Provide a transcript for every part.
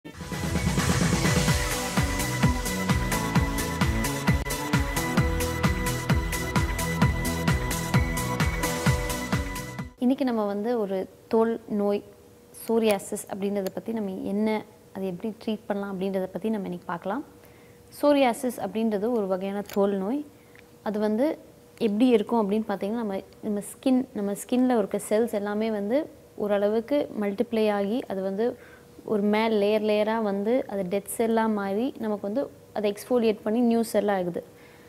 இன்றைக்கி நம்ம வந்து ஒரு தோல் நோய் சோரியாசிஸ் அப்படின்றத பற்றி நம்ம என்ன அதை எப்படி ட்ரீட் பண்ணலாம் அப்படின்றத பற்றி நம்ம இன்றைக்கி பார்க்கலாம் சோரியாசிஸ் அப்படின்றது ஒரு வகையான தோல் நோய் அது வந்து எப்படி இருக்கும் அப்படின்னு பார்த்தீங்கன்னா நம்ம நம்ம ஸ்கின் நம்ம ஸ்கின்ல இருக்க செல்ஸ் எல்லாமே வந்து ஓரளவுக்கு மல்டிப்ளை ஆகி அது வந்து ஒரு மேல் லேயர் லேயராக வந்து அது டெத் செல்லாக மாறி நமக்கு வந்து அதை எக்ஸ்ஃபோலியேட் பண்ணி நியூ செல்லாக ஆகுது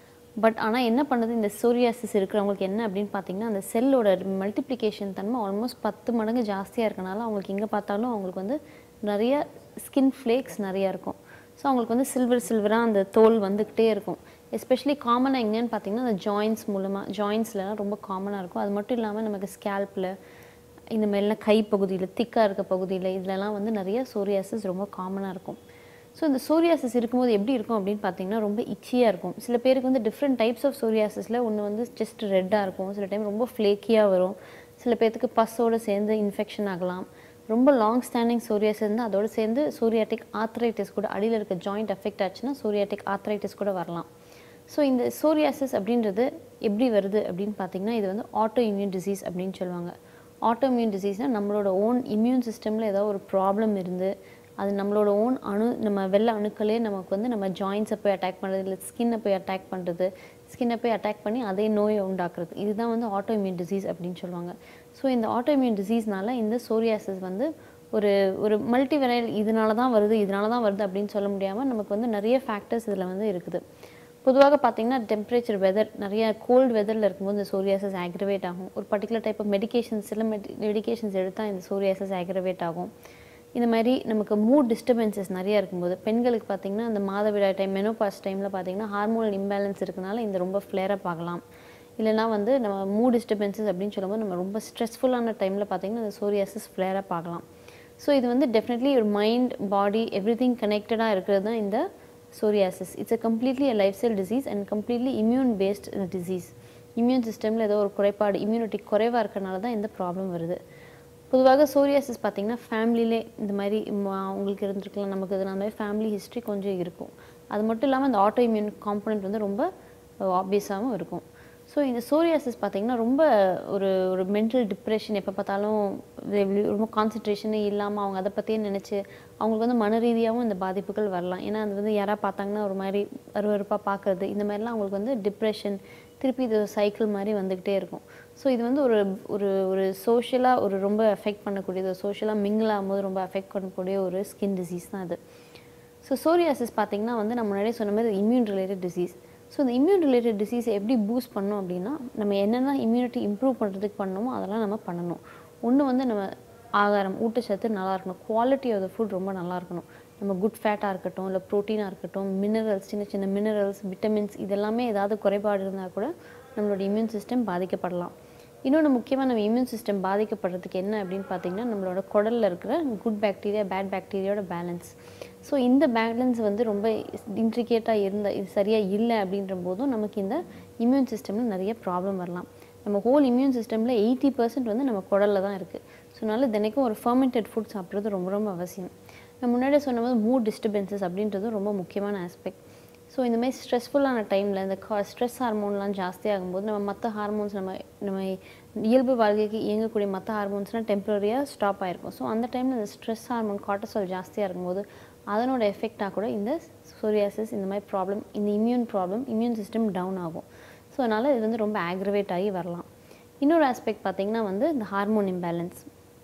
பட் ஆனால் என்ன பண்ணுது இந்த சோரியாசிஸ் இருக்கிறவங்களுக்கு என்ன அப்படின்னு பார்த்தீங்கன்னா அந்த செல்லோட மல்டிப்ளிகேஷன் தன்மை ஆல்மோஸ்ட் பத்து மடங்கு ஜாஸ்தியாக இருக்கனால அவங்களுக்கு எங்கே பார்த்தாலும் அவங்களுக்கு வந்து நிறைய ஸ்கின் ஃப்ளேக்ஸ் நிறையா இருக்கும் ஸோ அவங்களுக்கு வந்து சில்வர் சில்வராக அந்த தோல் வந்துக்கிட்டே இருக்கும் எஸ்பெஷலி காமனாக எங்கேன்னு பார்த்தீங்கன்னா அந்த ஜாயின்ஸ் மூலமாக ஜாயின்ஸ்லலாம் ரொம்ப காமனாக இருக்கும் அது மட்டும் இல்லாமல் நமக்கு ஸ்கேல்பில் இந்த மாதிரிலாம் கை பகுதியில் திக்காக இருக்க பகுதியில் இதுலலாம் வந்து நிறைய சோரியாசிஸ் ரொம்ப காமனாக இருக்கும் ஸோ இந்த சோரியாசிஸ் இருக்கும்போது எப்படி இருக்கும் அப்படின்னு பார்த்தீங்கன்னா ரொம்ப இச்சியாக இருக்கும் சில பேருக்கு வந்து டிஃப்ரெண்ட் டைப்ஸ் ஆஃப் சோரியாசிஸில் ஒன்று வந்து ஜஸ்ட் ரெட்டாக இருக்கும் சில டைம் ரொம்ப ஃப்ளேக்கியாக வரும் சில பேர்த்துக்கு பஸ்ஸோடு சேர்ந்து இன்ஃபெக்ஷன் ஆகலாம் ரொம்ப லாங் ஸ்டாண்டிங் சோரியாசிஸ் இருந்தால் அதோடு சேர்ந்து சோரியாட்டிக் ஆத்ரைட்டிஸ் கூட அடியில் இருக்க ஜாயிண்ட் அஃபெக்ட் ஆச்சுன்னா சோரியாட்டிக் ஆத்ரைட்டிஸ் கூட வரலாம் ஸோ இந்த சோரியாசிஸ் அப்படின்றது எப்படி வருது அப்படின்னு பார்த்தீங்கன்னா இது வந்து ஆட்டோ இம்யூன் டிசீஸ் அப்படின்னு சொல்லுவாங்க ஆட்டோ இம்யூன் டிசீஸ்னால் நம்மளோட ஓன் இம்யூன் சிஸ்டமில் ஏதோ ஒரு ப்ராப்ளம் இருந்து அது நம்மளோட ஓன் அணு நம்ம வெள்ளை அணுக்களே நமக்கு வந்து நம்ம ஜாயின்ஸை போய் அட்டாக் பண்ணுறது இல்லை ஸ்கின்னை போய் அட்டாக் பண்ணுறது ஸ்கின்னை போய் அட்டாக் பண்ணி அதே நோயை உண்டாக்குறது இதுதான் வந்து ஆட்டோ இம்யூன் டிசீஸ் அப்படின்னு சொல்லுவாங்க ஸோ இந்த ஆட்டோ இம்யூன் டிசீஸ்னால இந்த சோரியாசிஸ் வந்து ஒரு ஒரு மல்டிவெரைல் இதனால தான் வருது இதனால தான் வருது அப்படின்னு சொல்ல முடியாமல் நமக்கு வந்து நிறைய ஃபேக்டர்ஸ் இதில் வந்து இருக்குது பொதுவாக பார்த்தீங்கன்னா டெம்பரேச்சர் வெதர் நிறைய கோல்டு வெதரில் இருக்கும்போது இந்த சோரியாசஸ் ஆக்ரிவேட் ஆகும் ஒரு பர்டிகுலர் டைப் ஆஃப் மெடிகேஷன்ஸ் சில மெடி மெடிகேஷன்ஸ் எடுத்தால் இந்த சோரியாசஸ் ஆக்ரிவேட் ஆகும் இந்த மாதிரி நமக்கு மூட் டிஸ்டர்பன்சஸ் நிறைய இருக்கும்போது பெண்களுக்கு பார்த்தீங்கன்னா அந்த மாதவிடாய் டைம் மெனோபாஸ் டைமில் பார்த்தீங்கன்னா ஹார்மோனல் இம்பேலன்ஸ் இருக்கனால இந்த ரொம்ப ஃப்ளேரப் ஆகலாம் இல்லைனா வந்து நம்ம மூட் டிஸ்டர்பன்சஸ் அப்படின்னு சொல்லும்போது நம்ம ரொம்ப ஸ்ட்ரெஸ்ஃபுல்லான டைமில் பார்த்தீங்கன்னா இந்த சோரியாசிஸ் ஃப்ளேரப் ஆகலாம் ஸோ இது வந்து டெஃபினெட்லி ஒரு மைண்ட் பாடி எவ்ரி திங் கனெக்டடாக இருக்கிறது தான் இந்த psoriasis it's uh completely uh lifestyle disease and completely immune based disease immune சிஸ்டமில் ஏதோ ஒரு குறைபாடு இம்யூனிட்டி குறைவாக இருக்கிறனால தான் இந்த ப்ராப்ளம் வருது பொதுவாக சோரியாசிஸ் பார்த்திங்கன்னா ஃபேமிலியிலே இந்த மாதிரி அவங்களுக்கு இருந்திருக்கலாம் நமக்கு இது மாதிரி ஃபேமிலி ஹிஸ்ட்ரி கொஞ்சம் இருக்கும் அது மட்டும் இல்லாமல் இந்த ஆட்டோ இம்யூன் காம்பனண்ட் வந்து ரொம்ப ஆப்வியஸாகவும் இருக்கும் ஸோ இந்த சோரியாசிஸ் பார்த்திங்கன்னா ரொம்ப ஒரு ஒரு மென்டல் டிப்ரெஷன் எப்போ பார்த்தாலும் ரொம்ப கான்சன்ட்ரேஷனே இல்லாமல் அவங்க அதை பற்றியே நினச்சி அவங்களுக்கு வந்து மன ரீதியாகவும் இந்த பாதிப்புகள் வரலாம் ஏன்னா அது வந்து யாராவது பார்த்தாங்கன்னா ஒரு மாதிரி அருவறுப்பாக பார்க்குறது இந்த மாதிரிலாம் அவங்களுக்கு வந்து டிப்ரெஷன் திருப்பி இது சைக்கிள் மாதிரி வந்துக்கிட்டே இருக்கும் ஸோ இது வந்து ஒரு ஒரு ஒரு சோஷியலாக ஒரு ரொம்ப எஃபெக்ட் பண்ணக்கூடியது சோஷியலாக மிங்கிள் ஆகும்போது ரொம்ப எஃபெக்ட் பண்ணக்கூடிய ஒரு ஸ்கின் டிசீஸ் தான் அது ஸோ சோரியாசிஸ் பார்த்திங்கன்னா வந்து நம்ம முன்னாடியே சொன்ன மாதிரி இம்யூன் ரிலேட்டட் டிசீஸ் ஸோ இந்த இம்யூன் ரிலேட்டட் டிசீஸை எப்படி பூஸ்ட் பண்ணோம் அப்படின்னா நம்ம என்னென்ன இம்யூனிட்டி இம்ப்ரூவ் பண்ணுறதுக்கு பண்ணணுமோ அதெல்லாம் நம்ம பண்ணணும் ஒன்று வந்து நம்ம ஆகாரம் ஊட்டச்சத்து நல்லா இருக்கணும் குவாலிட்டி ஆஃப் த ஃபுட் ரொம்ப நல்லா இருக்கணும் நம்ம குட் ஃபேட்டாக இருக்கட்டும் இல்லை ப்ரோட்டீனாக இருக்கட்டும் மினரல்ஸ் சின்ன சின்ன மினரல்ஸ் விட்டமின்ஸ் இதெல்லாமே ஏதாவது குறைபாடு இருந்தால் கூட நம்மளோட இம்யூன் சிஸ்டம் பாதிக்கப்படலாம் இன்னொன்று முக்கியமாக நம்ம இம்யூன் சிஸ்டம் பாதிக்கப்படுறதுக்கு என்ன அப்படின்னு பார்த்தீங்கன்னா நம்மளோட குடலில் இருக்கிற குட் பாக்டீரியா பேட் பாக்டீரியாவோட பேலன்ஸ் ஸோ இந்த பேலன்ஸ் வந்து ரொம்ப இன்ட்ரிகேட்டாக இருந்த இது சரியாக இல்லை அப்படின்ற போதும் நமக்கு இந்த இம்யூன் சிஸ்டமில் நிறைய ப்ராப்ளம் வரலாம் நம்ம ஹோல் இம்யூன் சிஸ்டமில் எயிட்டி பர்சன்ட் வந்து நம்ம குடலில் தான் இருக்குது ஸோ அதனால் தினைக்கும் ஒரு ஃபர்மெண்டட் ஃபுட் சாப்பிட்றது ரொம்ப ரொம்ப அவசியம் நான் முன்னாடியே சொன்னபோது மூட் டிஸ்டர்பன்சஸ் அப்படின்றதும் ரொம்ப முக்கியமான ஆஸ்பெக்ட் ஸோ இந்த மாதிரி ஸ்ட்ரெஸ்ஃபுல்லான டைமில் இந்த கா ஸ்ட்ரெஸ் ஹார்மோன்லாம் ஜாஸ்தி ஆகும்போது நம்ம மற்ற ஹார்மோன்ஸ் நம்ம நம்ம இயல்பு வாழ்க்கைக்கு இயங்கக்கூடிய மற்ற ஹார்மோன்ஸ்லாம் டெம்பரரியாக ஸ்டாப் ஆகிருக்கும் ஸோ அந்த டைமில் இந்த ஸ்ட்ரெஸ் ஹார்மோன் காட்டசால் ஜாஸ்தியாக இருக்கும்போது அதனோட எஃபெக்டாக கூட இந்த சோரியாசிஸ் இந்த மாதிரி ப்ராப்ளம் இந்த immune problem immune system down ஆகும் ஸோ அதனால் இது வந்து ரொம்ப ஆக்ரவேட் ஆகி வரலாம் இன்னொரு ஆஸ்பெக்ட் பார்த்திங்கன்னா வந்து இந்த ஹார்மோன் இம்பேலன்ஸ்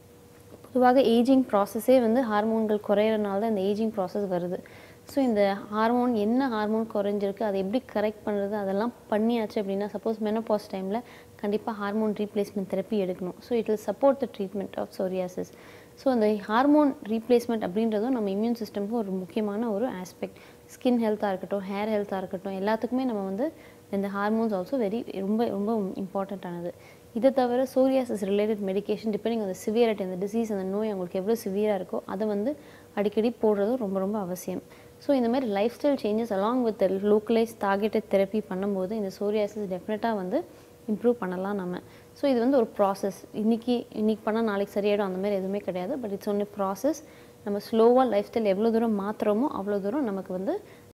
பொதுவாக ஏஜிங் ப்ராசஸே வந்து ஹார்மோன்கள் குறையிறனால தான் இந்த ஏஜிங் ப்ராசஸ் வருது ஸோ இந்த ஹார்மோன் என்ன ஹார்மோன் குறைஞ்சிருக்கு அதை எப்படி கரெக்ட் பண்ணுறது அதெல்லாம் பண்ணியாச்சு அப்படின்னா சப்போஸ் மெனோபாஸ் டைமில் கண்டிப்பாக ஹார்மோன் ரீப்ளேஸ்மெண்ட் தெரப்பி எடுக்கணும் so it will support the treatment of psoriasis so அந்த ஹார்மோன் ரீப்ளேஸ்மெண்ட் அப்படின்றதும் நம்ம இம்யூன் சிஸ்டமுக்கு ஒரு முக்கியமான ஒரு ஆஸ்பெக்ட் ஸ்கின் ஹெல்த்தாக இருக்கட்டும் ஹேர் ஹெல்த்தாக இருக்கட்டும் எல்லாத்துக்குமே நம்ம வந்து இந்த ஹார்மோன்ஸ் ஆல்சோ வெரி ரொம்ப ரொம்ப இம்பார்ட்டண்ட்டானது இதை தவிர சோரியாசிஸ் ரிலேட்டட் மெடிகேஷன் டிபெண்டிங் அந்த சிவியரிட்டி அந்த டிசீஸ் அந்த நோய் அவங்களுக்கு எவ்வளோ சிவியராக இருக்கோ அதை வந்து அடிக்கடி போடுறதும் ரொம்ப ரொம்ப அவசியம் ஸோ இந்த மாதிரி lifestyle changes along with localise targeted therapy பண்ணும்போது இந்த சோரியாசிஸ் டெஃபினட்டாக வந்து இம்ப்ரூவ் பண்ணலாம் நம்ம ஸோ இது வந்து ஒரு ப்ராசஸ் இன்றைக்கி இன்றைக்கி பண்ணால் நாளைக்கு சரியாயிடும் அந்த மாதிரி எதுவுமே கிடையாது பட் இட்ஸ் ஒன்லி ப்ராசஸ் நம்ம ஸ்லோவாக லைஃப் ஸ்டைல் எவ்வளோ தூரம் மாற்றுறோமோ அவ்வளோ தூரம் நமக்கு வந்து